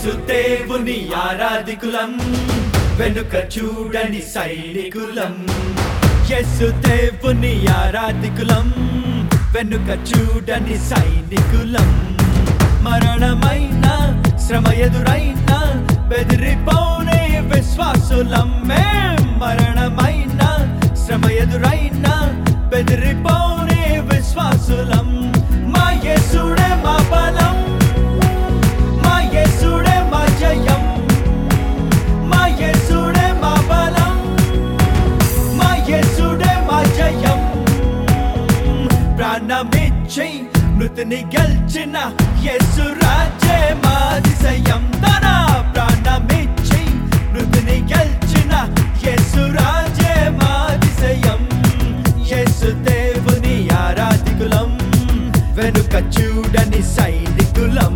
యేసు దేవుని ఆరాధికులం వెనుక చూడని సైనికులం యేసు దేవుని ఆరాధికులం వెనుక చూడని సైనికులం మరణమైన శ్రమ ఎదురైన బెదిరిపోనే విశ్వాసులం మేం మరణమైన శ్రమ ఎదురైన బెదిరిపోనే విశ్వాసులం మా యేసుడే మా బలం మా యేసుడే మా జయం మా యేసుడే మా బలం మా యేసుడే మా జయం ప్రాణమిచ్చి మృతిని గెలిచిన యేసు రాజే మా అతిశయం తన ప్రాణమిచ్చి మృతిని గెలిచిన యేసు రాజే మా అతిశయం యేసు దేవుని ఆరాధికులం వెనుక చూడని సైనికులం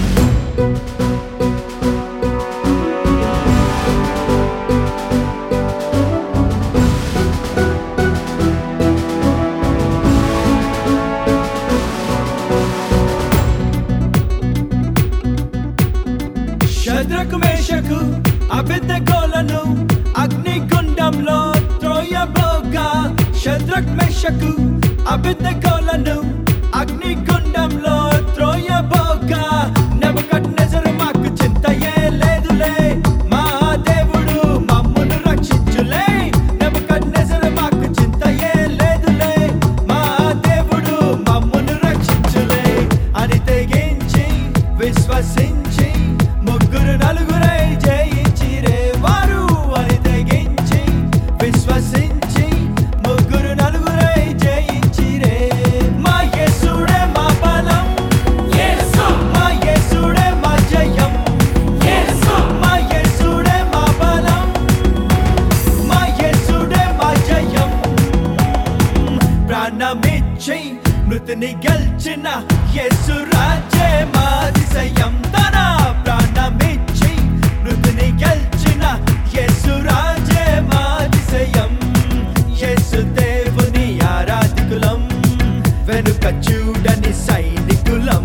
శద్రకు మేషకు అభిద్దగోలను అగ్నిగుండంలో త్రోయబోగా శద్రక్ మేషకు అభిద్దగోలను అగ్నిగుండంలో త్రోయబోగా నెబుకద్నెజరు మాకు చింతయే లేదులే మా దేవుడు మమ్మును రక్షించులే నెబుకద్నెజరు మాకు చింతయే లేదులే మా దేవుడు మమ్మును రక్షించులే అని తెగించి విశ్వసించి ముగ్గురు నలుగురై జయించిరే వారు అని తెగించి విశ్వసించి ముగ్గురు నలుగురై జయించిరే మా యేసుడే మా బలం మా యేసుడే మా జయం మా యేసుడే మా బలం మా యేసుడే మా జయం ప్రాణమిచ్చి మృతిని గెలిచిన యేసు రాజే మా అతిశయం తన ప్రాణమిచ్చి మృతిని గెలిచిన యేసు రాజే మా అతిశయం యేసు దేవుని ఆరాధికులం వెనుక చూడని సైనికులం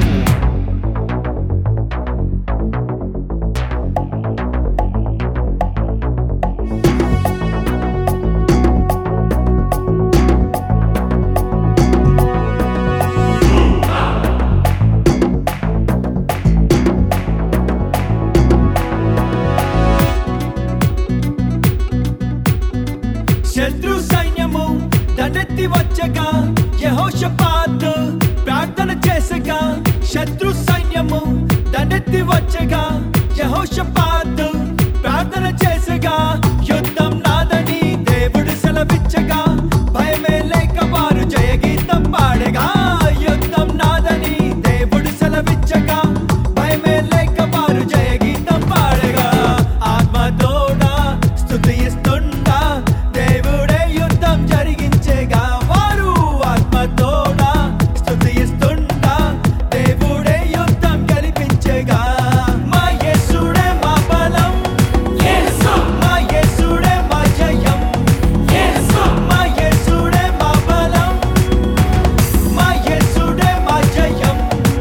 శత్రు సైన్యము దండెత్తి వచ్చగా యెహోషాపాత్ ప్రార్థన చేసగా శత్రు సైన్యము దండెత్తి వచ్చగా యెహోషాపాత్ ప్రార్థన చేసగా యుద్ధం నాదని దేవుడు సెలవిచ్చగా భయమే లేక వారు జయగీతం పాడగా యుద్ధం నాదని దేవుడు సెలవిచ్చగా భయమే లేక వారు జయగీతం పాడగా ఆత్మతోడా స్తుతిస్తుండా దేవుడే యుద్ధం జరిగించేగా వారు ఆత్మతోడా స్తుతిస్తుండా దేవుడే యుద్ధం గెలిపించేగా మా యేసుడే మా బలం మా యేసుడే మా జయం మా యేసుడే మా బలం మా యేసుడే మా జయం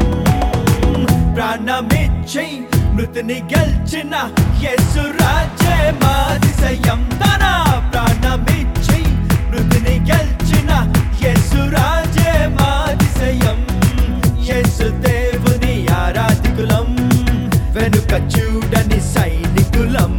ప్రాణమిచ్చి మృతిని గెలిచిన యేసు రాజే మా అతిశయం తన ప్రాణమిచ్చి మృతిని గెలిచిన యేసు రాజే మా అతిశయం యేసు దేవుని ఆరాధికులం వెనుక చూడని సైనికులం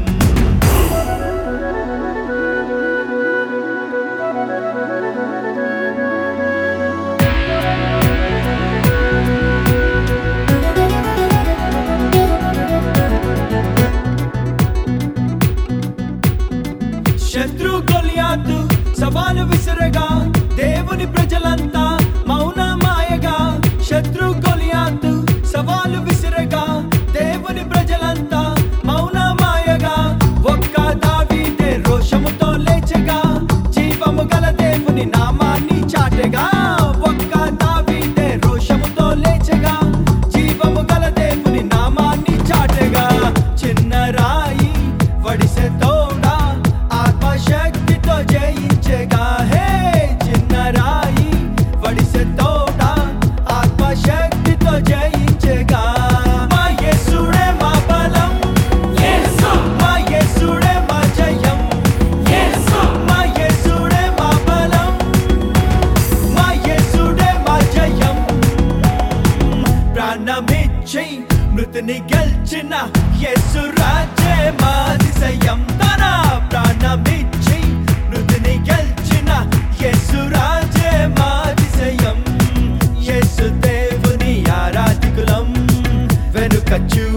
శత్రు గొలియాతు సవాలు విసిరగా దేవుని ప్రజలంతా మౌనమాయగా శత్రు గొలియాతు సవాలు విసిరగా దేవుని ప్రజలంతా ప్రాణమిచ్చై మృతిని గెలిచిన యేసు రాజే మాదిశయం తన ప్రాణమిచ్చై మృతిని గెలిచిన యేసు రాజే మాదిశయం యేసు దేవుని ఆరాధికులం వెనుక చూ